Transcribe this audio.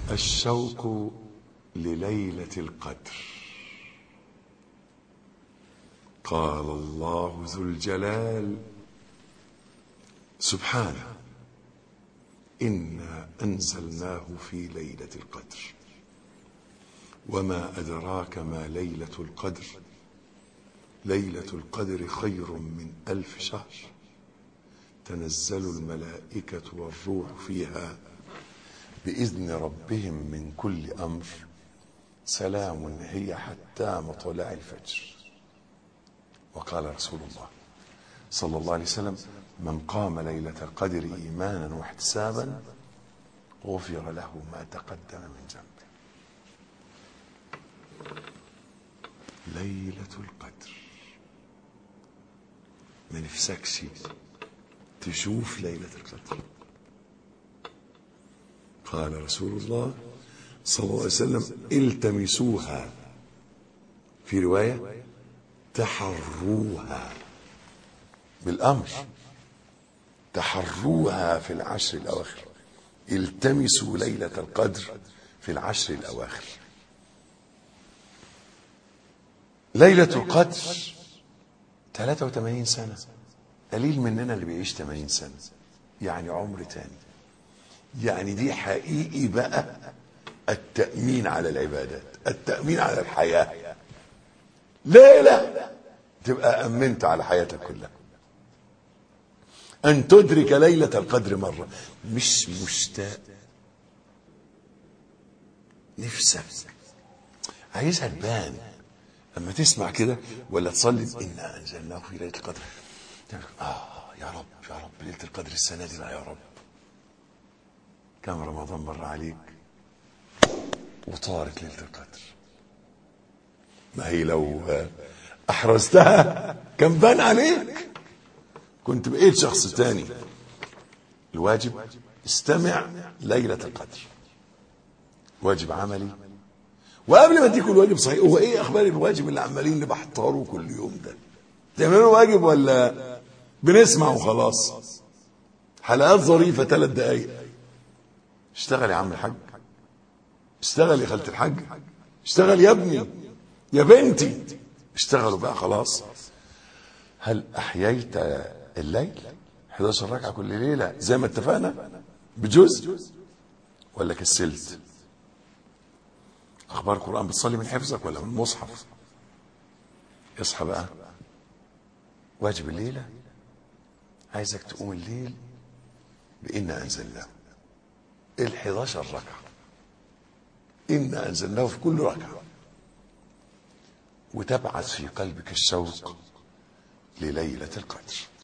الشوق لليلة القدر قال الله ذو الجلال سبحانه إنا أنزلناه في ليلة القدر وما أدراك ما ليلة القدر ليلة القدر خير من ألف شهر تنزل الملائكة والروح فيها بإذن ربهم من كل أمر سلام هي حتى مطلع الفجر وقال رسول الله صلى الله عليه وسلم من قام ليلة القدر إيمانا واحتسابا غفر له ما تقدم من ذنبه ليلة القدر ما نفسكش تشوف ليلة القدر قال رسول الله صلى الله عليه وسلم التمسوها في رواية تحروها بالأمر تحروها في العشر الأواخر التمسوا ليلة القدر في العشر الأواخر ليلة القدر 83 سنة قليل مننا اللي بيعيش 80 سنة يعني عمر تاني يعني دي حقيقي بقى التأمين على العبادات التأمين على الحياة ليلة تبقى أمنت على حياتك كلها أن تدرك ليلة القدر مرة مش مشتاق نفسك عايزها تبان لما تسمع كده ولا تصلي إنا أنزلناه في ليلة القدر آه يا رب يا رب ليلة القدر السنة دي بقى يا رب كم رمضان مر عليك وطارت ليلة القدر ما هي لو أحرزتها كان بان عليك كنت بقيت شخص تاني الواجب استمع ليلة القدر واجب عملي وقبل ما اديكم الواجب صحيح هو ايه اخبار الواجب اللي عمالين نبحتره كل يوم ده تعملوا واجب ولا بنسمع وخلاص حلقات ظريفة ثلاث دقايق اشتغل يا عم الحاج اشتغل يا خالة الحاج اشتغل يا ابني يا بنتي اشتغلوا بقى خلاص هل احييت الليل 11 ركعه كل ليله زي ما اتفقنا بجزء ولا كسلت اخبار القران بتصلي من حفظك ولا من المصحف اصحى بقى واجب الليله عايزك تقوم الليل بإنا أنزلناه ال 11 ركعة إنا أنزلناه في كل ركعة وتبعث في قلبك الشوق لليلة القدر